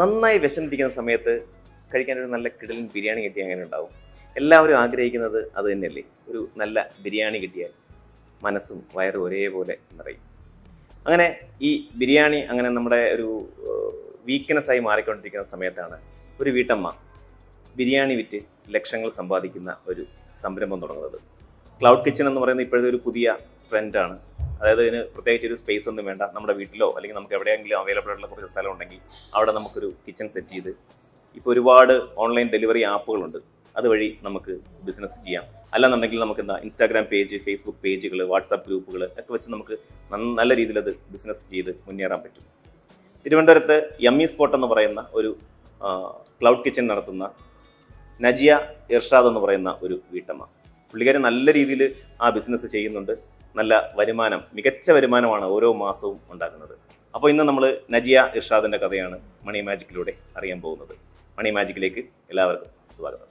നന്നായി വിശന്നിരിക്കുന്ന സമയത്ത് കഴിക്കാൻ ഒരു നല്ല കിടലൻ ബിരിയാണി കിട്ടിയാൽ അങ്ങനെ ഉണ്ടാവും എല്ലാവരും ആഗ്രഹിക്കുന്നത് അത് തന്നെയല്ലേ ഒരു നല്ല ബിരിയാണി കിട്ടിയാൽ മനസ്സും വയറും ഒരേപോലെ നിറയും അങ്ങനെ ഈ ബിരിയാണി അങ്ങനെ നമ്മുടെ ഒരു വീക്ക്നെസ് ആയി മാറിക്കൊണ്ടിരിക്കുന്ന സമയത്താണ് ഒരു വീട്ടമ്മ ബിരിയാണി വിറ്റ് ലക്ഷങ്ങൾ സമ്പാദിക്കുന്ന ഒരു സംരംഭം തുടങ്ങുന്നത് ക്ലൗഡ് കിച്ചൺ എന്ന് പറയുന്നത് ഇപ്പോഴത്തെ ഒരു പുതിയ ട്രെൻഡാണ് അതായത് ഇതിന് പ്രത്യേകിച്ച് ഒരു സ്പേസ് ഒന്നും വേണ്ട നമ്മുടെ വീട്ടിലോ അല്ലെങ്കിൽ നമുക്ക് എവിടെയെങ്കിലും അവൈലബിൾ ആയിട്ടുള്ള കുറച്ച് സ്ഥലം ഉണ്ടെങ്കിൽ അവിടെ നമുക്കൊരു കിച്ചൺ സെറ്റ് ചെയ്ത് ഇപ്പോൾ ഒരുപാട് ഓൺലൈൻ ഡെലിവറി ആപ്പുകളുണ്ട് അതുവഴി നമുക്ക് ബിസിനസ് ചെയ്യാം അല്ലാന്നുണ്ടെങ്കിൽ നമുക്ക് എന്താ ഇൻസ്റ്റാഗ്രാം പേജ് ഫേസ്ബുക്ക് പേജുകൾ വാട്സാപ്പ് ഗ്രൂപ്പുകൾ ഒക്കെ വെച്ച് നമുക്ക് നന്ന- നല്ല രീതിയിൽ അത് ബിസിനസ് ചെയ്ത് മുന്നേറാൻ പറ്റും തിരുവനന്തപുരത്ത് യമ്മി സ്പോട്ട് എന്ന് പറയുന്ന ഒരു ക്ലൗഡ് കിച്ചൺ നടത്തുന്ന നജിയ ഇർഷാദ് എന്ന് പറയുന്ന ഒരു വീട്ടമ്മ പുള്ളിക്കാരി നല്ല രീതിയിൽ ആ ബിസിനസ് ചെയ്യുന്നുണ്ട് നല്ല വരുമാനം മികച്ച വരുമാനമാണ് ഓരോ മാസവും ഉണ്ടാക്കുന്നത് അപ്പോൾ ഇന്ന് നമ്മൾ നജിയ ഇർഷാദിൻ്റെ കഥയാണ് മണി മാജിക്കിലൂടെ അറിയാൻ പോകുന്നത് മണി മാജിക്കിലേക്ക് എല്ലാവർക്കും സ്വാഗതം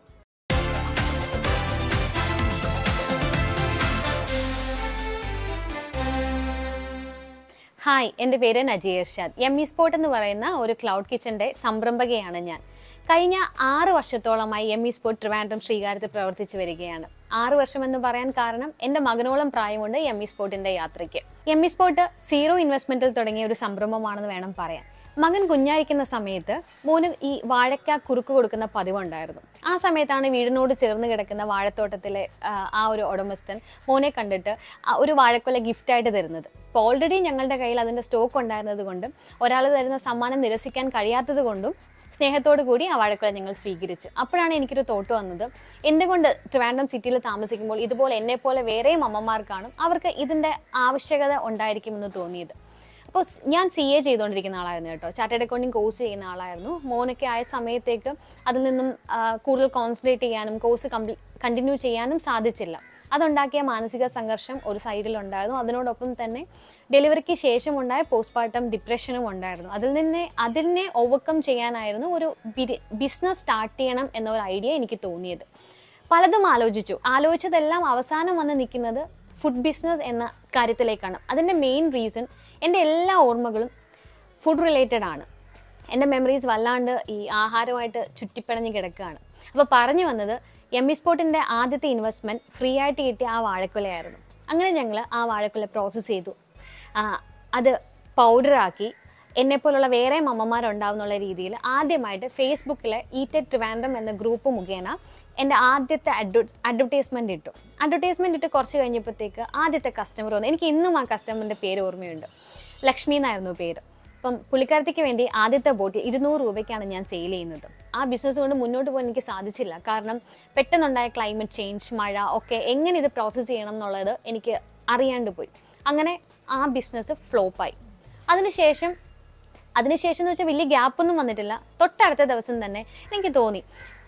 ഹായ് എൻ്റെ പേര് Najeer Irshad M E Spot എന്ന് പറയുന്ന ഒരു ക്ലൗഡ് കിച്ചൻ്റെ സംരംഭകയാണ് ഞാൻ കഴിഞ്ഞ ആറ് വർഷത്തോളമായി എം ഇ സ്പോട്ട് ട്രിവാൻഡ്രം ശ്രീകാര്യത്ത് പ്രവർത്തിച്ചു വരികയാണ് ആറ് വർഷം എന്ന് പറയാൻ കാരണം എൻ്റെ മകനോളം പ്രായമുണ്ട് എം ഇ സ്പോട്ടിൻ്റെ യാത്രയ്ക്ക് എം ഇ സ്പോട്ട് സീറോ ഇൻവെസ്റ്റ്മെൻറ്റിൽ തുടങ്ങിയ ഒരു സംരംഭമാണെന്ന് വേണം പറയാൻ മകൻ കുഞ്ഞായിരിക്കുന്ന സമയത്ത് മോന് ഈ വാഴയ്ക്ക കുറുക്ക് കൊടുക്കുന്ന പതിവുണ്ടായിരുന്നു ആ സമയത്താണ് വീടിനോട് ചേർന്ന് കിടക്കുന്ന വാഴത്തോട്ടത്തിലെ ആ, ആ ഒരു ഉടമസ്ഥൻ മോനെ കണ്ടിട്ട് ആ ഒരു വാഴക്കൊല ഗിഫ്റ്റായിട്ട് തരുന്നത് അപ്പോൾ ഓൾറെഡി ഞങ്ങളുടെ കയ്യിൽ അതിൻ്റെ സ്റ്റോക്ക് ഉണ്ടായിരുന്നത് കൊണ്ടും ഒരാൾ തരുന്ന സമ്മാനം നിരസിക്കാൻ കഴിയാത്തത് കൊണ്ടും സ്നേഹത്തോടു കൂടി ആ വാഴക്കൊല ഞങ്ങൾ സ്വീകരിച്ചു അപ്പോഴാണ് എനിക്കൊരു തോട്ട് വന്നത് എന്തുകൊണ്ട് ട്രിവാൻഡ്രം സിറ്റിയിൽ താമസിക്കുമ്പോൾ ഇതുപോലെ എന്നെപ്പോലെ വേറെയും അമ്മമാർ കാണും അവർക്ക് ഇതിൻ്റെ ആവശ്യകത ഉണ്ടായിരിക്കുമെന്ന് തോന്നിയത് അപ്പോൾ സ് ഞാൻ സി എ ചെയ്തുകൊണ്ടിരിക്കുന്ന ആളായിരുന്നു കേട്ടോ ചാർട്ടേഡ് അക്കൗണ്ടിങ് കോഴ്സ് ചെയ്യുന്ന ആളായിരുന്നു മോനൊക്കെ ആയ സമയത്തേക്ക് അതിൽ നിന്നും ആ, കൂടുതൽ കോൺസെൻട്രേറ്റ് ചെയ്യാനും കോഴ്സ് കംപ്ലീ കണ്ടിന്യൂ ചെയ്യാനും സാധിച്ചില്ല അതുണ്ടാക്കിയ മാനസിക സംഘർഷം ഒരു സൈഡിലുണ്ടായിരുന്നു അതിനോടൊപ്പം തന്നെ ഡെലിവറിക്ക് ശേഷം ഉണ്ടായ പോസ്റ്റ്മോർട്ടം ഡിപ്രഷനും ഉണ്ടായിരുന്നു അതിൽ നിന്ന് അതിനെ ഓവർകം ചെയ്യാനായിരുന്നു ഒരു ബിസിനസ് സ്റ്റാർട്ട് ചെയ്യണം എന്ന ഒരു ഐഡിയ എനിക്ക് തോന്നിയത് പലതും ആലോചിച്ചു ആലോചിച്ചതെല്ലാം അവസാനം വന്ന് നിൽക്കുന്നത് ഫുഡ് ബിസിനസ് എന്ന കാര്യത്തിലേക്കാണ് അതിൻ്റെ മെയിൻ റീസൺ എൻ്റെ എല്ലാ ഓർമ്മകളും ഫുഡ് റിലേറ്റഡ് ആണ് എൻ്റെ മെമ്മറീസ് വല്ലാണ്ട് ഈ ആഹാരമായിട്ട് ചുറ്റിപ്പിണഞ്ഞ് കിടക്കുകയാണ് അപ്പോൾ പറഞ്ഞു വന്നത് എം ഇ സ്പോട്ടിൻ്റെ ആദ്യത്തെ ഇൻവെസ്റ്റ്മെൻറ്റ് ഫ്രീ ആയിട്ട് കിട്ടിയ ആ വാഴക്കുലയായിരുന്നു അങ്ങനെ ഞങ്ങൾ ആ വാഴക്കുല പ്രോസസ്സ് ചെയ്തു ആ, അത് പൗഡറാക്കി എന്നെപ്പോലുള്ള വേറെ അമ്മമാരുണ്ടാവുന്നുള്ള രീതിയിൽ ആദ്യമായിട്ട് ഫേസ്ബുക്കിലെ ഈറ്റഡ് ട്രിവാൻഡ്രം എന്ന ഗ്രൂപ്പ് മുഖേന എൻ്റെ ആദ്യത്തെ അഡ്വ അഡ്വർടൈസ്മെൻറ്റ് ഇട്ടു അഡ്വർടൈസ്മെൻറ്റ് ഇട്ട് കുറച്ച് കഴിഞ്ഞപ്പോഴത്തേക്ക് ആദ്യത്തെ കസ്റ്റമർ വന്നു എനിക്ക് ഇന്നും ആ കസ്റ്റമറിൻ്റെ പേര് ഓർമ്മയുണ്ട് ലക്ഷ്മി എന്നായിരുന്നു പേര് അപ്പം പുള്ളിക്കാരത്തേക്ക് വേണ്ടി ആദ്യത്തെ ബോട്ടിൽ ഇരുന്നൂറ് രൂപയ്ക്കാണ് ഞാൻ സെയിൽ ചെയ്യുന്നത് ആ ബിസിനസ് കൊണ്ട് മുന്നോട്ട് പോകാൻ എനിക്ക് സാധിച്ചില്ല കാരണം പെട്ടെന്നുണ്ടായ ക്ലൈമറ്റ് ചേഞ്ച് മഴ ഒക്കെ എങ്ങനെ ഇത് പ്രോസസ്സ് ചെയ്യണം എന്നുള്ളത് എനിക്ക് അറിയാണ്ട് പോയി അങ്ങനെ ആ ബിസിനസ് ഫ്ലോപ്പായി അതിനുശേഷം അതിനുശേഷം എന്ന് വെച്ചാൽ വലിയ ഗ്യാപ്പൊന്നും വന്നിട്ടില്ല തൊട്ടടുത്ത ദിവസം തന്നെ എനിക്ക് തോന്നി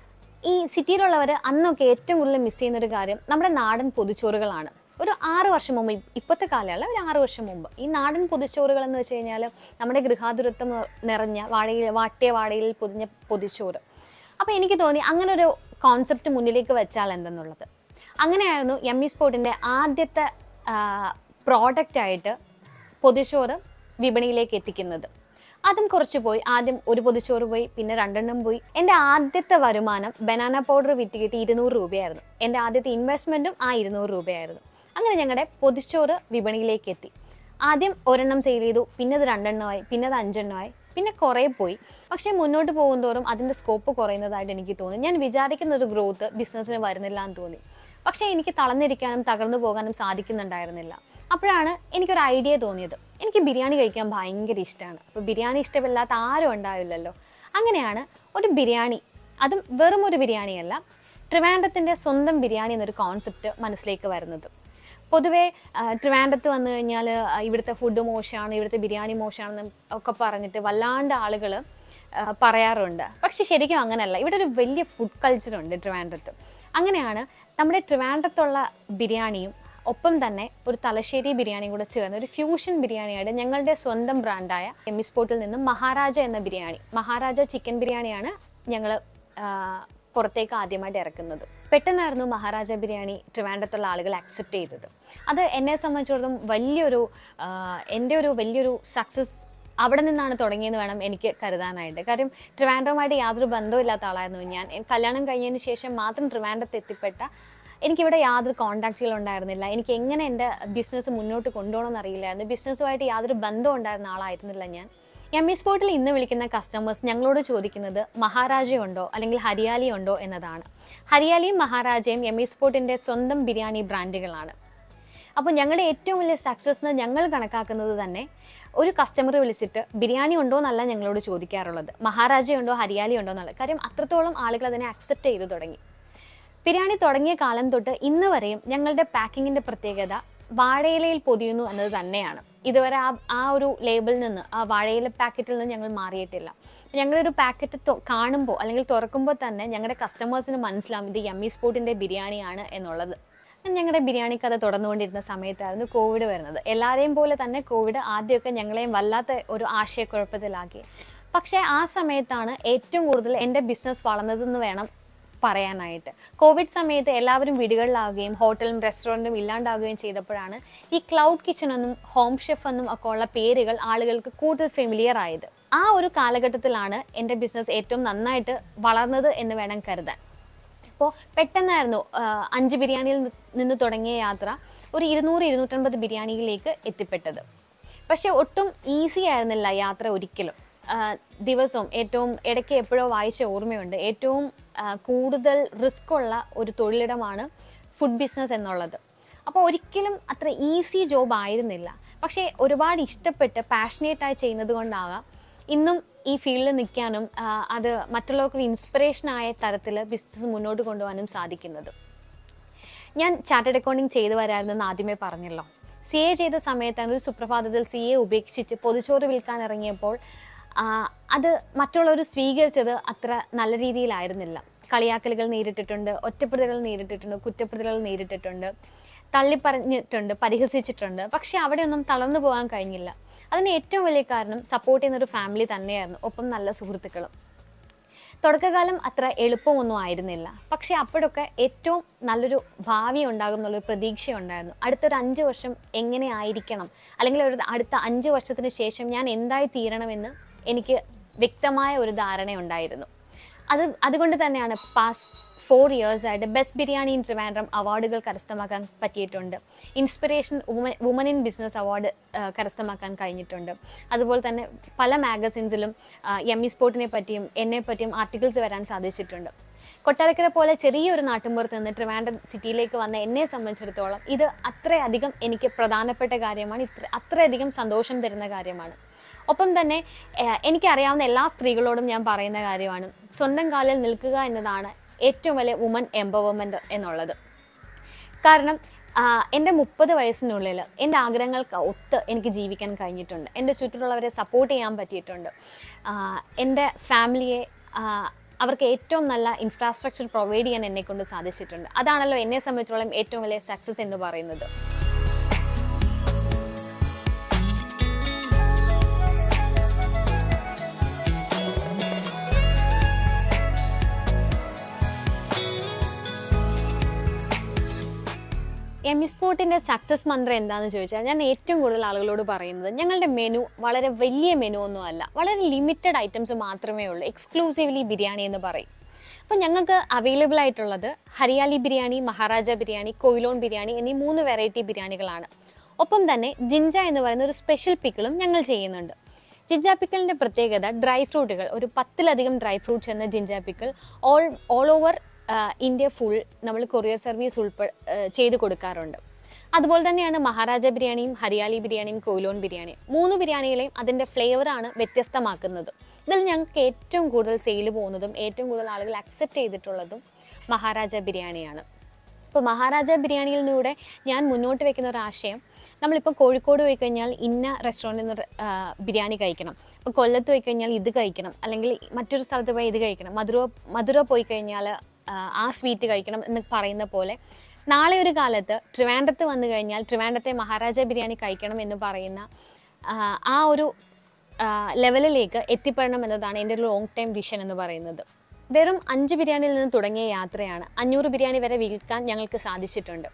ഈ സിറ്റിയിലുള്ളവർ അന്നൊക്കെ ഏറ്റവും കൂടുതൽ മിസ് ചെയ്യുന്ന ഒരു കാര്യം നമ്മുടെ നാടൻ പൊതിച്ചോറുകളാണ് ഒരു ആറ് വർഷം മുമ്പ് ഇ- ഇപ്പോഴത്തെ കാലമല്ല ഒരു ആറ് വർഷം മുമ്പ് ഈ നാടൻ പൊതിച്ചോറുകൾ എന്ന് വെച്ച് കഴിഞ്ഞാൽ നമ്മുടെ ഗൃഹാതുരത്വം നിർ- നിറഞ്ഞ വാടയിൽ വാട്ടിയ വാടയിൽ പൊതിഞ്ഞ പൊതിച്ചോറ് അപ്പോൾ എനിക്ക് തോന്നി അങ്ങനെ ഒരു കോൺസെപ്റ്റ് മുന്നിലേക്ക് വെച്ചാൽ എന്തെന്നുള്ളത് അങ്ങനെയായിരുന്നു എം ഇ സ്പോർട്ടിൻ്റെ ആദ്യത്തെ പ്രോഡക്റ്റായിട്ട് പൊതിച്ചോറ് വിപണിയിലേക്ക് എത്തിക്കുന്നത് അതും കുറച്ച് പോയി ആദ്യം ഒരു പൊതിച്ചോറ് പോയി പിന്നെ രണ്ടെണ്ണം പോയി എൻ്റെ ആദ്യത്തെ വരുമാനം ബനാന പൗഡർ വിറ്റ് കിട്ടി ഇരുന്നൂറ് രൂപയായിരുന്നു എൻ്റെ ആദ്യത്തെ ഇൻവെസ്റ്റ്മെൻറ്റും ആ ഇരുന്നൂറ് രൂപയായിരുന്നു അങ്ങനെ ഞങ്ങളുടെ പൊതിച്ചോറ് വിപണിയിലേക്ക് എത്തി ആദ്യം ഒരെണ്ണം സെയിൽ ചെയ്തു പിന്നെ അത് രണ്ടെണ്ണമായി പിന്നെ അത് അഞ്ചെണ്ണമായി പിന്നെ കുറേ പോയി പക്ഷേ മുന്നോട്ട് പോകുന്തോറും അതിൻ്റെ സ്കോപ്പ് കുറയുന്നതായിട്ട് എനിക്ക് തോന്നി ഞാൻ വിചാരിക്കുന്ന ഒരു ഗ്രോത്ത് ബിസിനസ്സിന് വരുന്നില്ല എന്ന് തോന്നി പക്ഷേ എനിക്ക് തളർന്നിരിക്കാനും തകർന്നു പോകാനും സാധിക്കുന്നുണ്ടായിരുന്നില്ല അപ്പോഴാണ് എനിക്കൊരു ഐഡിയ തോന്നിയത് എനിക്ക് ബിരിയാണി കഴിക്കാൻ ഭയങ്കര ഇഷ്ടമാണ് അപ്പോൾ ബിരിയാണി ഇഷ്ടമില്ലാത്ത ആരും ഉണ്ടാവില്ലല്ലോ അങ്ങനെയാണ് ഒരു ബിരിയാണി അതും വെറും ഒരു ബിരിയാണിയല്ല ട്രിവാൻഡത്തിൻ്റെ സ്വന്തം ബിരിയാണി എന്നൊരു കോൺസെപ്റ്റ് മനസ്സിലേക്ക് വരുന്നത് പൊതുവേ ആ, ട്രിവാൻഡ്രത്ത് വന്നു കഴിഞ്ഞാൽ ഇവിടുത്തെ ഫുഡ് മോശമാണ് ഇവിടുത്തെ ബിരിയാണി മോശമാണെന്ന് ഒക്കെ പറഞ്ഞിട്ട് വല്ലാണ്ട് ആളുകൾ പറയാറുണ്ട് പക്ഷെ ശരിക്കും അങ്ങനെയല്ല ഇവിടെ ഒരു വലിയ ഫുഡ് കൾച്ചറുണ്ട് ട്രിവാൻഡ്രത്ത് അങ്ങനെയാണ് നമ്മുടെ ട്രിവാൻഡ്രത്തുള്ള ബിരിയാണിയും ഒപ്പം തന്നെ ഒരു തലശ്ശേരി ബിരിയാണിയും കൂടെ ചേർന്ന് ഒരു ഫ്യൂഷൻ ബിരിയാണിയായിട്ട് ഞങ്ങളുടെ സ്വന്തം ബ്രാൻഡായ എമ്മി സ്പോട്ടിൽ നിന്നും മഹാരാജ എന്ന ബിരിയാണി മഹാരാജ ചിക്കൻ ബിരിയാണിയാണ് ഞങ്ങൾ പുറത്തേക്ക് ആദ്യമായിട്ട് ഇറക്കുന്നത് പെട്ടെന്നായിരുന്നു മഹാരാജ ബിരിയാണി ട്രിവാൻഡ്രത്തുള്ള ആളുകൾ അക്സെപ്റ്റ് ചെയ്തത് അത് എന്നെ സംബന്ധിച്ചിടത്തോളം വലിയൊരു ആ, എൻ്റെ ഒരു വലിയൊരു സക്സസ് അവിടെ നിന്നാണ് തുടങ്ങിയെന്ന് വേണം എനിക്ക് കരുതാനായിട്ട് കാര്യം ട്രിവാൻഡ്രവുമായിട്ട് യാതൊരു ബന്ധമില്ലാത്ത ആളായിരുന്നു ഞാൻ എ- കല്യാണം കഴിഞ്ഞതിന് ശേഷം മാത്രം ട്രിവാൻഡ്രത്ത് എത്തിപ്പെട്ട എനിക്കിവിടെ യാതൊരു കോൺടാക്റ്റുകൾ ഉണ്ടായിരുന്നില്ല എനിക്ക് എങ്ങനെ എൻ്റെ ബിസിനസ് മുന്നോട്ട് കൊണ്ടുപോകണമെന്ന് അറിയില്ലായിരുന്നു ബിസിനസ്സുമായിട്ട് യാതൊരു ബന്ധം ഉണ്ടായിരുന്ന ആളായിരുന്നില്ല ഞാൻ എം ഇ സ്പോട്ടിൽ ഇന്ന് വിളിക്കുന്ന കസ്റ്റമേഴ്സ് ഞങ്ങളോട് ചോദിക്കുന്നത് മഹാരാജയുണ്ടോ അല്ലെങ്കിൽ ഹരിയാലി ഉണ്ടോ എന്നതാണ് ഹരിയാലിയും മഹാരാജയും എം ഇ സ്പോട്ടിൻ്റെ സ്വന്തം ബിരിയാണി ബ്രാൻഡുകളാണ് അപ്പോൾ ഞങ്ങളുടെ ഏറ്റവും വലിയ സക്സസ് എന്ന് ഞങ്ങൾ കണക്കാക്കുന്നത് തന്നെ ഒരു കസ്റ്റമർ വിളിച്ചിട്ട് ബിരിയാണി ഉണ്ടോ എന്നല്ല ഞങ്ങളോട് ചോദിക്കാറുള്ളത് മഹാരാജ ഉണ്ടോ ഹരിയാലി ഉണ്ടോ എന്നുള്ളത് കാര്യം അത്രത്തോളം ആളുകൾ അതിനെ അക്സെപ്റ്റ് ചെയ്ത് തുടങ്ങി ബിരിയാണി തുടങ്ങിയ കാലം തൊട്ട് ഇന്ന് വരെയും ഞങ്ങളുടെ പാക്കിങ്ങിൻ്റെ പ്രത്യേകത വാഴയിലയിൽ പൊതിയുന്നു എന്നത് തന്നെയാണ് ഇതുവരെ ആ ആ ഒരു ലേബിളിൽ നിന്ന് ആ വാഴയില പാക്കറ്റിൽ നിന്ന് ഞങ്ങൾ മാറിയിട്ടില്ല ഞങ്ങളുടെ ഒരു പാക്കറ്റ് കാണുമ്പോൾ അല്ലെങ്കിൽ തുറക്കുമ്പോൾ തന്നെ ഞങ്ങളുടെ കസ്റ്റമേഴ്സിന് മനസ്സിലാവും ഇത് യമ്മി സ്പോട്ടിൻ്റെ ബിരിയാണിയാണ് എന്നുള്ളത് ഞങ്ങളുടെ ബിരിയാണി കഥ തുടർന്നുകൊണ്ടിരുന്ന സമയത്തായിരുന്നു കോവിഡ് വരുന്നത് എല്ലാവരെയും പോലെ തന്നെ കോവിഡ് ആദ്യമൊക്കെ ഞങ്ങളെയും വല്ലാത്ത ഒരു ആശയക്കുഴപ്പത്തിലാക്കി പക്ഷേ ആ സമയത്താണ് ഏറ്റവും കൂടുതൽ എൻ്റെ ബിസിനസ് വളർന്നതെന്ന് വേണം പറയാനായിട്ട് കോവിഡ് സമയത്ത് എല്ലാവരും വീടുകളിലാവുകയും ഹോട്ടലും റെസ്റ്റോറൻറ്റും ഇല്ലാണ്ടാവുകയും ചെയ്തപ്പോഴാണ് ഈ ക്ലൗഡ് കിച്ചൺ എന്നും ഹോം ഷെഫ് എന്നും ഒക്കെ ഉള്ള പേരുകൾ ആളുകൾക്ക് കൂടുതൽ ഫെമിലിയർ ആയത് ആ ഒരു കാലഘട്ടത്തിലാണ് എൻ്റെ ബിസിനസ് ഏറ്റവും നന്നായിട്ട് വളർന്നത് എന്ന് വേണം കരുതാൻ അപ്പോൾ പെട്ടെന്നായിരുന്നു ആ, അഞ്ച് ബിരിയാണിയിൽ നി- നിന്ന് തുടങ്ങിയ യാത്ര ഒരു ഇരുന്നൂറ് ഇരുന്നൂറ്റൻപത് ബിരിയാണിയിലേക്ക് എത്തിപ്പെട്ടത് പക്ഷേ ഒട്ടും ഈസി ആയിരുന്നില്ല യാത്ര ഒരിക്കലും ആ, ദിവസവും ഏറ്റവും ഇടയ്ക്ക് എപ്പോഴോ വായിച്ച ഓർമ്മയുണ്ട് ഏറ്റവും ആ, കൂടുതൽ റിസ്ക് ഉള്ള ഒരു തൊഴിലിടമാണ് ഫുഡ് ബിസിനസ് എന്നുള്ളത് അപ്പോൾ ഒരിക്കലും അത്ര ഈസി ജോബ് ആയിരുന്നില്ല പക്ഷേ ഒരുപാട് ഇഷ്ടപ്പെട്ട് പാഷനേറ്റായി ചെയ്യുന്നത് കൊണ്ടാകാം ഇന്നും ഈ ഫീൽഡിൽ നിൽക്കാനും ആ, അത് മറ്റുള്ളവർക്ക് ഇൻസ്പിറേഷനായ തരത്തിൽ ബിസിനസ് മുന്നോട്ട് കൊണ്ടുപോകാനും സാധിക്കുന്നത് ഞാൻ ചാർട്ടേഡ് അക്കൗണ്ടിങ് ചെയ്തു വരാമെന്ന് ആദ്യമേ പറഞ്ഞല്ലോ സി എ ചെയ്ത സമയത്താണ് ഒരു സുപ്രഭാതത്തിൽ സി എ ഉപേക്ഷിച്ച് പൊതുച്ചോറ് വിൽക്കാൻ ഇറങ്ങിയപ്പോൾ ആ, അത് മറ്റുള്ളവർ സ്വീകരിച്ചത് അത്ര നല്ല രീതിയിലായിരുന്നില്ല കളിയാക്കലുകൾ നേരിട്ടിട്ടുണ്ട് ഒറ്റപ്പെടുത്തലുകൾ നേരിട്ടിട്ടുണ്ട് കുറ്റപ്പെടുത്തലുകൾ നേരിട്ടിട്ടുണ്ട് തള്ളിപ്പറഞ്ഞിട്ടുണ്ട് പരിഹസിച്ചിട്ടുണ്ട് പക്ഷേ അവിടെയൊന്നും തളർന്നു പോകാൻ കഴിഞ്ഞില്ല അതിന് ഏറ്റവും വലിയ കാരണം സപ്പോർട്ട് ചെയ്യുന്ന ഒരു ഫാമിലി തന്നെയായിരുന്നു ഒപ്പം നല്ല സുഹൃത്തുക്കളും തുടക്കകാലം അത്ര എളുപ്പമൊന്നും ആയിരുന്നില്ല പക്ഷേ അപ്പോഴൊക്കെ ഏറ്റവും നല്ലൊരു ഭാവി ഉണ്ടാകും എന്നുള്ളൊരു പ്രതീക്ഷ ഉണ്ടായിരുന്നു അടുത്തൊരു അഞ്ച് വർഷം എങ്ങനെ ആയിരിക്കണം അല്ലെങ്കിൽ ഒരു അടുത്ത അഞ്ച് വർഷത്തിന് ശേഷം ഞാൻ എന്തായി തീരണമെന്ന് എനിക്ക് വ്യക്തമായ ഒരു ധാരണയുണ്ടായിരുന്നു അത് അതുകൊണ്ട് തന്നെയാണ് പാസ് ഫോർ ഇയേഴ്സ് ആയിട്ട് ബെസ്റ്റ് ബിരിയാണി ഇൻ ട്രിവാൻഡ്രം അവാർഡുകൾ കരസ്ഥമാക്കാൻ പറ്റിയിട്ടുണ്ട് inspiration woman woman in business award കരസ്ഥമാക്കാൻ കഴിഞ്ഞിട്ടുണ്ട് അതുപോലെ തന്നെ പല മാഗസിൻസിലും എം ഇ സ്പോർട്ടിനെ പറ്റിയും എന്നെ പറ്റിയും ആർട്ടിക്കിൾസ് വരാൻ സാധിച്ചിട്ടുണ്ട് കൊട്ടാരക്കര പോലെ ചെറിയൊരു നാട്ടിൻപുറത്ത് നിന്ന് ട്രിവാൻഡ്രം സിറ്റിയിലേക്ക് വന്ന എന്നെ സംബന്ധിച്ചിടത്തോളം ഇത് അത്രയധികം എനിക്ക് പ്രധാനപ്പെട്ട കാര്യമാണ് ഇത്ര അത്രയധികം സന്തോഷം തരുന്ന കാര്യമാണ് ഒപ്പം തന്നെ ഏഹ്, എനിക്കറിയാവുന്ന എല്ലാ സ്ത്രീകളോടും ഞാൻ പറയുന്ന കാര്യമാണ് സ്വന്തം കാലിൽ നിൽക്കുക എന്നതാണ് ഏറ്റവും വലിയ വുമൻ എംപവർമെൻറ്റ് എന്നുള്ളത് കാരണം ആ, എൻ്റെ മുപ്പത് വയസ്സിനുള്ളിൽ എൻ്റെ ആഗ്രഹങ്ങൾക്ക് ഒത്ത് എനിക്ക് ജീവിക്കാൻ കഴിഞ്ഞിട്ടുണ്ട് എൻ്റെ ചുറ്റിലുള്ളവരെ സപ്പോർട്ട് ചെയ്യാൻ പറ്റിയിട്ടുണ്ട് ആ, എൻ്റെ ഫാമിലിയെ ആ, അവർക്ക് ഏറ്റവും നല്ല ഇൻഫ്രാസ്ട്രക്ചർ പ്രൊവൈഡ് ചെയ്യാൻ എന്നെ കൊണ്ട് സാധിച്ചിട്ടുണ്ട് അതാണല്ലോ എന്നെ സംബന്ധിച്ചിടത്തോളം ഏറ്റവും വലിയ സക്സസ് എന്ന് പറയുന്നത് എം ഇ സ്പോർട്ടിൻ്റെ സക്സസ് മന്ത്രം എന്താണെന്ന് ചോദിച്ചാൽ ഞാൻ ഏറ്റവും കൂടുതൽ ആളുകളോട് പറയുന്നത് ഞങ്ങളുടെ മെനു വളരെ വലിയ മെനു ഒന്നും അല്ല വളരെ ലിമിറ്റഡ് ഐറ്റംസ് മാത്രമേ ഉള്ളൂ എക്സ്ക്ലൂസീവ്ലി ബിരിയാണി എന്ന് പറയും അപ്പോൾ ഞങ്ങൾക്ക് അവൈലബിൾ ആയിട്ടുള്ളത് ഹരിയാലി ബിരിയാണി മഹാരാജ ബിരിയാണി കൊയിലോൺ ബിരിയാണി എന്നീ മൂന്ന് വെറൈറ്റി ബിരിയാണികളാണ് ഒപ്പം തന്നെ ജിഞ്ച എന്ന് പറയുന്ന ഒരു സ്പെഷ്യൽ പിക്കിളും ഞങ്ങൾ ചെയ്യുന്നുണ്ട് ജിഞ്ച പിക്കിളിൻ്റെ പ്രത്യേകത ഡ്രൈ ഫ്രൂട്ടുകൾ ഒരു പത്തിലധികം ഡ്രൈ ഫ്രൂട്ട്സ് എന്ന ginger pickle all all over India full നമ്മൾ കൊറിയർ സർവീസ് ഉൾപ്പെ ആ, ചെയ്ത് കൊടുക്കാറുണ്ട് അതുപോലെ തന്നെയാണ് മഹാരാജ ബിരിയാണിയും ഹരിയാലി ബിരിയാണിയും കൊയിലോൺ ബിരിയാണിയും മൂന്ന് ബിരിയാണികളെയും അതിൻ്റെ ഫ്ലേവറാണ് വ്യത്യസ്തമാക്കുന്നത് ഇതിൽ ഞങ്ങൾക്ക് ഏറ്റവും കൂടുതൽ സെയിൽ പോകുന്നതും ഏറ്റവും കൂടുതൽ ആളുകൾ അക്സെപ്റ്റ് ചെയ്തിട്ടുള്ളതും മഹാരാജ ബിരിയാണിയാണ് ഇപ്പോൾ മഹാരാജ ബിരിയാണിയിലൂടെ ഞാൻ മുന്നോട്ട് വെക്കുന്ന ഒരു ആശയം നമ്മളിപ്പോൾ കോഴിക്കോട് പോയി കഴിഞ്ഞാൽ ഇന്ന റെസ്റ്റോറൻറ്റിൽ നിന്ന് ആ, ബിരിയാണി കഴിക്കണം ഇപ്പോൾ കൊല്ലത്ത് പോയി കഴിഞ്ഞാൽ ഇത് കഴിക്കണം അല്ലെങ്കിൽ മറ്റൊരു സ്ഥലത്ത് പോയി ഇത് കഴിക്കണം മധുര മധുര പോയി കഴിഞ്ഞാൽ ആ, ആ സ്വീറ്റ് കഴിക്കണം എന്ന് പറയുന്ന പോലെ നാളെ ഒരു കാലത്ത് ട്രിവാൻഡ്രത്ത് വന്നു കഴിഞ്ഞാൽ ട്രിവാൻഡ്രത്തെ മഹാരാജ ബിരിയാണി കഴിക്കണം എന്ന് പറയുന്ന ആ, ആ ഒരു ആ, ലെവലിലേക്ക് എത്തിപ്പെടണം എന്നതാണ് എൻ്റെ ഒരു ലോങ് ടൈം വിഷൻ എന്ന് പറയുന്നത് വെറും അഞ്ച് ബിരിയാണിയിൽ നിന്ന് തുടങ്ങിയ യാത്രയാണ് അഞ്ഞൂറ് ബിരിയാണി വരെ വിൽക്കാൻ ഞങ്ങൾക്ക് സാധിച്ചിട്ടുണ്ട്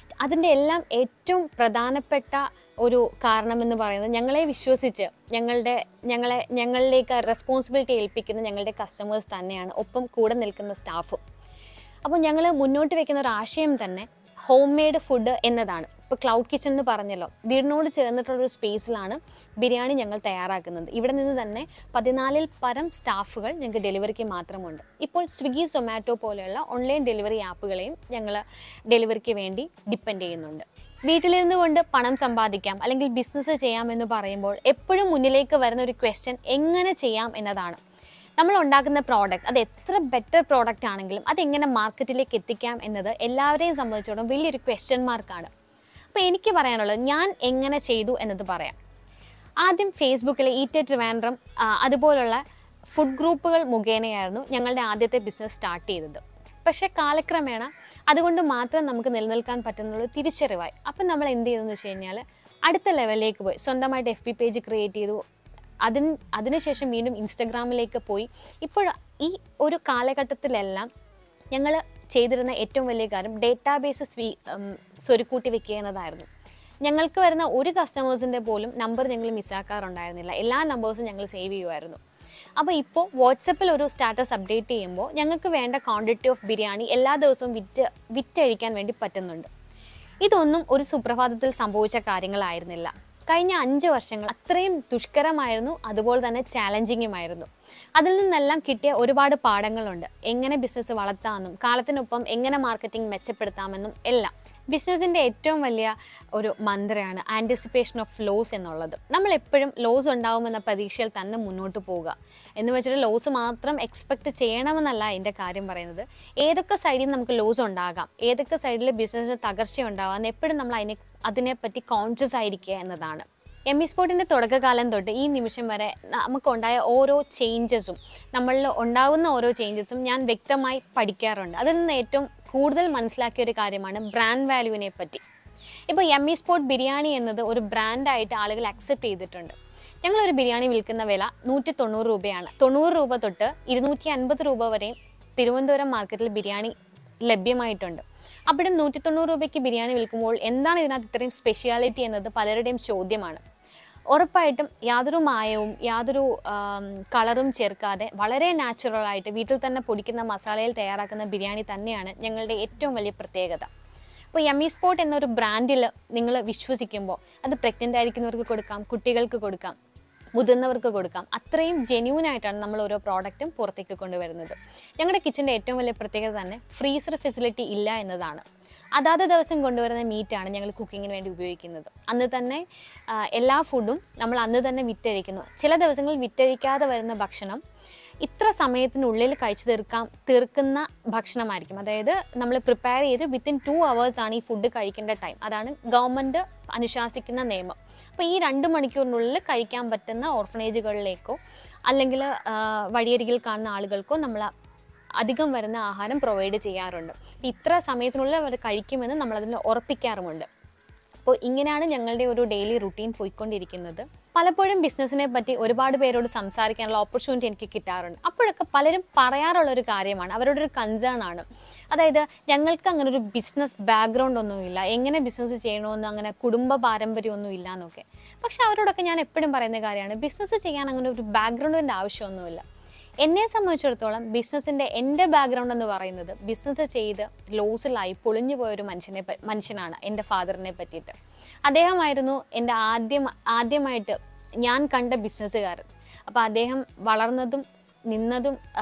അതിൻ്റെ എല്ലാം ഏറ്റവും പ്രധാനപ്പെട്ട ഒരു കാരണം എന്ന് പറയുന്നത് ഞങ്ങളെ വിശ്വസിച്ച് ഞങ്ങളുടെ ഞങ്ങളെ ഞങ്ങളിലേക്ക് റെസ്പോൺസിബിലിറ്റി ഏൽപ്പിക്കുന്ന ഞങ്ങളുടെ കസ്റ്റമേഴ്സ് തന്നെയാണ് ഒപ്പം കൂടെ നിൽക്കുന്ന സ്റ്റാഫും അപ്പോൾ ഞങ്ങൾ മുന്നോട്ട് വെക്കുന്ന ഒരു ആശയം തന്നെ ഹോം മെയ്ഡ് ഫുഡ് എന്നതാണ് ഇപ്പോൾ ക്ലൗഡ് കിച്ചൺ എന്ന് പറഞ്ഞല്ലോ വീടിനോട് ചേർന്നിട്ടുള്ളൊരു സ്പേസിലാണ് ബിരിയാണി ഞങ്ങൾ തയ്യാറാക്കുന്നത് ഇവിടെ നിന്ന് തന്നെ പതിനാലിൽ പരം സ്റ്റാഫുകൾ ഞങ്ങൾക്ക് ഡെലിവറിക്ക് മാത്രമുണ്ട് ഇപ്പോൾ സ്വിഗ്ഗി സൊമാറ്റോ പോലെയുള്ള ഓൺലൈൻ ഡെലിവറി ആപ്പുകളെയും ഞങ്ങൾ ഡെലിവറിക്ക് വേണ്ടി ഡിപ്പെൻഡ് ചെയ്യുന്നുണ്ട് വീട്ടിലിരുന്നു കൊണ്ട് പണം സമ്പാദിക്കാം അല്ലെങ്കിൽ ബിസിനസ് ചെയ്യാം എന്ന് പറയുമ്പോൾ എപ്പോഴും മുന്നിലേക്ക് വരുന്ന ഒരു ക്വസ്റ്റ്യൻ എങ്ങനെ ചെയ്യാം എന്നതാണ് നമ്മൾ ഉണ്ടാക്കുന്ന പ്രോഡക്റ്റ് അത് എത്ര ബെറ്റർ പ്രോഡക്റ്റ് ആണെങ്കിലും അതെങ്ങനെ മാർക്കറ്റിലേക്ക് എത്തിക്കാം എന്നത് എല്ലാവരെയും സംബന്ധിച്ചിടത്തോളം വലിയൊരു ക്വസ്റ്റ്യൻ മാർക്കാണ് അപ്പോൾ എനിക്ക് പറയാനുള്ളത് ഞാൻ എങ്ങനെ ചെയ്തു എന്നത് പറയാം ആദ്യം ഫേസ്ബുക്കിലെ ഈറ്റ് ട്രിവാൻഡ്രം ആ, അതുപോലുള്ള ഫുഡ് ഗ്രൂപ്പുകൾ മുഖേനയായിരുന്നു ഞങ്ങളുടെ ആദ്യത്തെ ബിസിനസ് സ്റ്റാർട്ട് ചെയ്തത് പക്ഷേ കാലക്രമേണ അതുകൊണ്ട് മാത്രം നമുക്ക് നിലനിൽക്കാൻ പറ്റുന്നുള്ള തിരിച്ചറിവായി അപ്പം നമ്മൾ എന്ത് ചെയ്തെന്ന് വെച്ച് കഴിഞ്ഞാൽ അടുത്ത ലെവലിലേക്ക് പോയി സ്വന്തമായിട്ട് എഫ് ബി പേജ് ക്രിയേറ്റ് ചെയ്തു അതിന് അതിനുശേഷം വീണ്ടും ഇൻസ്റ്റഗ്രാമിലേക്ക് പോയി ഇപ്പോൾ ഈ ഒരു കാലഘട്ടത്തിലെല്ലാം ഞങ്ങൾ ചെയ്തിരുന്ന ഏറ്റവും വലിയ കാര്യം ഡേറ്റാബേസ് സ്വീ ഉം, സ്വരുക്കൂട്ടി വെക്കുക എന്നതായിരുന്നു ഞങ്ങൾക്ക് വരുന്ന ഒരു കസ്റ്റമേഴ്സിൻ്റെ പോലും നമ്പർ ഞങ്ങൾ മിസ്സാക്കാറുണ്ടായിരുന്നില്ല എല്ലാ നമ്പേഴ്സും ഞങ്ങൾ സേവ് ചെയ്യുമായിരുന്നു അപ്പോൾ ഇപ്പോൾ വാട്സപ്പിൽ ഒരു സ്റ്റാറ്റസ് അപ്ഡേറ്റ് ചെയ്യുമ്പോൾ ഞങ്ങൾക്ക് വേണ്ട ക്വാണ്ടിറ്റി ഓഫ് ബിരിയാണി എല്ലാ ദിവസവും വിറ്റ് വിറ്റഴിക്കാൻ വേണ്ടി പറ്റുന്നുണ്ട് ഇതൊന്നും ഒരു സുപ്രഭാതത്തിൽ സംഭവിച്ച കാര്യങ്ങളായിരുന്നില്ല കഴിഞ്ഞ അഞ്ച് വർഷങ്ങൾ അത്രയും ദുഷ്കരമായിരുന്നു അതുപോലെ തന്നെ ചാലഞ്ചിങ്ങുമായിരുന്നു അതിൽ നിന്നെല്ലാം കിട്ടിയ ഒരുപാട് പാഠങ്ങളുണ്ട് എങ്ങനെ ബിസിനസ് വളർത്താമെന്നും കാലത്തിനൊപ്പം എങ്ങനെ മാർക്കറ്റിംഗ് മെച്ചപ്പെടുത്താമെന്നും എല്ലാം ബിസിനസ്സിൻ്റെ ഏറ്റവും വലിയ ഒരു മന്ത്രയാണ് ആൻറ്റിസിപ്പേഷൻ ഓഫ് ലോസ് എന്നുള്ളത് നമ്മൾ എപ്പോഴും ലോസ് ഉണ്ടാവുമെന്ന പ്രതീക്ഷയിൽ തന്നെ മുന്നോട്ട് പോവുക എന്ന് വെച്ചിട്ട് ലോസ് മാത്രം എക്സ്പെക്റ്റ് ചെയ്യണമെന്നല്ല എൻ്റെ കാര്യം പറയുന്നത് ഏതൊക്കെ സൈഡിൽ നമുക്ക് ലോസ് ഉണ്ടാകാം ഏതൊക്കെ സൈഡിൽ ബിസിനസ്സിന് തകർച്ച ഉണ്ടാകാം എപ്പോഴും നമ്മൾ അതിനെ അതിനെപ്പറ്റി കോൺഷ്യസ് ആയിരിക്കുക എന്നതാണ് എം ഇ സ്പോർട്ടിൻ്റെ തുടക്കകാലം തൊട്ട് ഈ നിമിഷം വരെ നമുക്കുണ്ടായ ഓരോ ചേഞ്ചസും നമ്മളിൽ ഉണ്ടാകുന്ന ഓരോ ചേഞ്ചസും ഞാൻ വ്യക്തമായി പഠിക്കാറുണ്ട് അതിൽ നിന്ന് ഏറ്റവും കൂടുതൽ മനസ്സിലാക്കിയ ഒരു കാര്യമാണ് ബ്രാൻഡ് വാല്യൂവിനെ പറ്റി ഇപ്പോൾ എം ഇ സ്പോർട്ട് ബിരിയാണി എന്നത് ഒരു ബ്രാൻഡായിട്ട് ആളുകൾ അക്സെപ്റ്റ് ചെയ്തിട്ടുണ്ട് ഞങ്ങളൊരു ബിരിയാണി വിൽക്കുന്ന വില നൂറ്റി തൊണ്ണൂറ് രൂപയാണ് തൊണ്ണൂറ് രൂപ തൊട്ട് ഇരുന്നൂറ്റി അൻപത് രൂപ വരെയും തിരുവനന്തപുരം മാർക്കറ്റിൽ ബിരിയാണി ലഭ്യമായിട്ടുണ്ട് അപ്പോഴും നൂറ്റി തൊണ്ണൂറ് രൂപയ്ക്ക് ബിരിയാണി വിൽക്കുമ്പോൾ എന്താണ് ഇതിനകത്ത് ഇത്രയും സ്പെഷ്യാലിറ്റി എന്നത് പലരുടെയും ചോദ്യമാണ് ഉറപ്പായിട്ടും യാതൊരു മായവും യാതൊരു ആം, കളറും ചേർക്കാതെ വളരെ നാച്ചുറലായിട്ട് വീട്ടിൽ തന്നെ പൊടിക്കുന്ന മസാലയിൽ തയ്യാറാക്കുന്ന ബിരിയാണി തന്നെയാണ് ഞങ്ങളുടെ ഏറ്റവും വലിയ പ്രത്യേകത അപ്പോൾ യമി സ്പോട്ട് എന്നൊരു ബ്രാൻഡിൽ നിങ്ങൾ വിശ്വസിക്കുമ്പോൾ അത് പ്രഗ്നൻ്റ് ആയിരിക്കുന്നവർക്ക് കൊടുക്കാം കുട്ടികൾക്ക് കൊടുക്കാം മുതിർന്നവർക്ക് കൊടുക്കാം അത്രയും ജെന്യൂൻ ആയിട്ടാണ് നമ്മൾ ഓരോ പ്രോഡക്റ്റും പുറത്തേക്ക് കൊണ്ടുവരുന്നത് ഞങ്ങളുടെ കിച്ചൻ്റെ ഏറ്റവും വലിയ പ്രത്യേകത തന്നെ ഫ്രീസർ ഫെസിലിറ്റി ഇല്ല എന്നതാണ് അതാത് ദിവസം കൊണ്ടുവരുന്ന മീറ്റാണ് ഞങ്ങൾ കുക്കിങ്ങിന് വേണ്ടി ഉപയോഗിക്കുന്നത് അന്ന് തന്നെ ആ, എല്ലാ ഫുഡും നമ്മൾ അന്ന് തന്നെ വിറ്റഴിക്കുന്നു ചില ദിവസങ്ങളിൽ വിറ്റഴിക്കാതെ വരുന്ന ഭക്ഷണം ഇത്ര സമയത്തിനുള്ളിൽ കഴിച്ചു തീർക്കാം തീർക്കുന്ന ഭക്ഷണമായിരിക്കും അതായത് നമ്മൾ പ്രിപ്പയർ ചെയ്ത് വിത്തിൻ ടു അവേഴ്സ് ആണ് ഈ ഫുഡ് കഴിക്കേണ്ട ടൈം അതാണ് ഗവൺമെൻറ് അനുശാസിക്കുന്ന നിയമം അപ്പോൾ ഈ രണ്ട് മണിക്കൂറിനുള്ളിൽ കഴിക്കാൻ പറ്റുന്ന ഓർഫനേജുകളിലേക്കോ അല്ലെങ്കിൽ ആ, വഴിയരികിൽ കാണുന്ന ആളുകൾക്കോ നമ്മൾ അധികം വരുന്ന ആഹാരം പ്രൊവൈഡ് ചെയ്യാറുണ്ട് ഇത്ര സമയത്തിനുള്ളിൽ അവർ കഴിക്കുമെന്ന് നമ്മളതിൽ ഉറപ്പിക്കാറുമുണ്ട് അപ്പോൾ ഇങ്ങനെയാണ് ഞങ്ങളുടെ ഒരു ഡെയിലി റുട്ടീൻ പോയിക്കൊണ്ടിരിക്കുന്നത് പലപ്പോഴും ബിസിനസ്സിനെ പറ്റി ഒരുപാട് പേരോട് സംസാരിക്കാനുള്ള ഓപ്പർച്യൂണിറ്റി എനിക്ക് കിട്ടാറുണ്ട് അപ്പോഴൊക്കെ പലരും പറയാറുള്ള ഒരു കാര്യമാണ് അവരുടെ ഒരു കൺസേൺ ആണ് അതായത് ഞങ്ങൾക്ക് അങ്ങനെ ഒരു ബിസിനസ് ബാക്ക്ഗ്രൗണ്ട് ഒന്നുമില്ല എങ്ങനെ ബിസിനസ് ചെയ്യണമെന്ന് അങ്ങനെ കുടുംബ പാരമ്പര്യമൊന്നും ഇല്ല എന്നൊക്കെ പക്ഷെ അവരോടൊക്കെ ഞാൻ എപ്പോഴും പറയുന്ന കാര്യമാണ് ബിസിനസ് ചെയ്യാൻ അങ്ങനെ ഒരു ബാക്ക്ഗ്രൗണ്ടിൻ്റെ ആവശ്യമൊന്നുമില്ല എന്നെ സംബന്ധിച്ചിടത്തോളം ബിസിനസ്സിൻ്റെ എൻ്റെ ബാക്ക്ഗ്രൗണ്ട് എന്ന് പറയുന്നത് ബിസിനസ് ചെയ്ത് ലോസിലായി പൊളിഞ്ഞു പോയ ഒരു മനുഷ്യനെ പ- മനുഷ്യനാണ് എൻ്റെ ഫാദറിനെ പറ്റിയിട്ട് അദ്ദേഹമായിരുന്നു എൻ്റെ ആദ്യം ആദ്യമായിട്ട് ഞാൻ കണ്ട ബിസിനസ്സുകാരൻ അപ്പോൾ അദ്ദേഹം വളർന്നതും നിന്നതും ആ,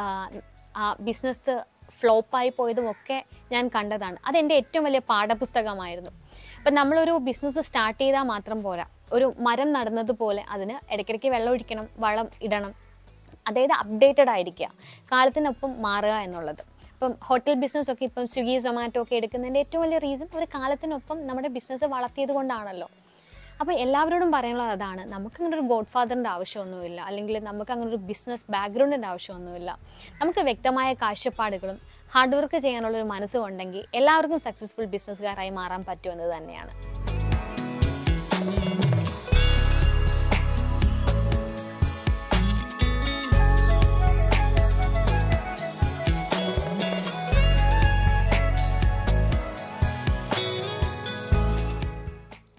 ആ ബിസിനസ് ഫ്ലോപ്പായി പോയതും ഒക്കെ ഞാൻ കണ്ടതാണ് അതെൻ്റെ ഏറ്റവും വലിയ പാഠപുസ്തകമായിരുന്നു അപ്പം നമ്മളൊരു ബിസിനസ് സ്റ്റാർട്ട് ചെയ്താൽ മാത്രം പോരാ ഒരു മരം നടുന്നതുപോലെ അതിന് ഇടയ്ക്കിടയ്ക്ക് വെള്ളം ഒഴിക്കണം വളം ഇടണം അതായത് അപ്ഡേറ്റഡ് ആയിരിക്കുക കാലത്തിനൊപ്പം മാറുക എന്നുള്ളത് ഇപ്പം ഹോട്ടൽ ബിസിനസ് ഒക്കെ ഇപ്പം സ്വിഗ്ഗി സൊമാറ്റോ ഒക്കെ എടുക്കുന്നതിൻ്റെ ഏറ്റവും വലിയ റീസൺ ഒരു കാലത്തിനൊപ്പം നമ്മുടെ ബിസിനസ് വളർത്തിയത് കൊണ്ടാണല്ലോ അപ്പോൾ എല്ലാവരോടും പറയാനുള്ളത് അതാണ് നമുക്കങ്ങനെ ഒരു ഗോഡ് ഫാദറിൻ്റെ ആവശ്യമൊന്നുമില്ല അല്ലെങ്കിൽ നമുക്ക് അങ്ങനെ ഒരു ബിസിനസ് ബാക്ക്ഗ്രൗണ്ടിൻ്റെ ആവശ്യമൊന്നുമില്ല നമുക്ക് വ്യക്തമായ കാഴ്ചപ്പാടുകളും ഹാർഡ് വർക്ക് ചെയ്യാനുള്ള ഒരു മനസ്സും ഉണ്ടെങ്കിൽ എല്ലാവർക്കും സക്സസ്ഫുൾ ബിസിനസ്സുകാരായി മാറാൻ പറ്റുമെന്നത് തന്നെയാണ്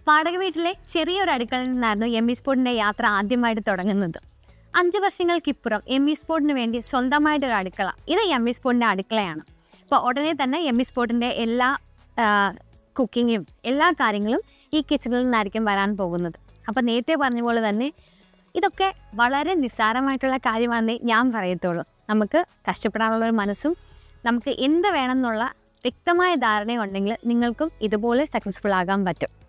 വാടക വീട്ടിലെ ചെറിയൊരു അടുക്കളയിൽ നിന്നായിരുന്നു എം ഇ സ്പോർട്ടിൻ്റെ യാത്ര ആദ്യമായിട്ട് തുടങ്ങുന്നത് അഞ്ച് വർഷങ്ങൾക്കിപ്പുറം എം ഇ സ്പോർട്ടിന് വേണ്ടി സ്വന്തമായിട്ടൊരു അടുക്കള ഇത് എം ഇ സ്പോർട്ടിൻ്റെ അടുക്കളയാണ് അപ്പോൾ ഉടനെ തന്നെ എം ഇ സ്പോർട്ടിൻ്റെ എല്ലാ കുക്കിങ്ങും എല്ലാ കാര്യങ്ങളും ഈ കിച്ചണിൽ നിന്നായിരിക്കും വരാൻ പോകുന്നത് അപ്പോൾ നേരത്തെ പറഞ്ഞ പോലെ തന്നെ ഇതൊക്കെ വളരെ നിസ്സാരമായിട്ടുള്ള കാര്യമാണെന്നേ ഞാൻ പറയത്തുള്ളൂ നമുക്ക് കഷ്ടപ്പെടാനുള്ള ഒരു മനസ്സും നമുക്ക് എന്ത് വേണമെന്നുള്ള വ്യക്തമായ ധാരണയുണ്ടെങ്കിൽ നിങ്ങൾക്കും ഇതുപോലെ സക്സസ്ഫുൾ ആകാൻ പറ്റും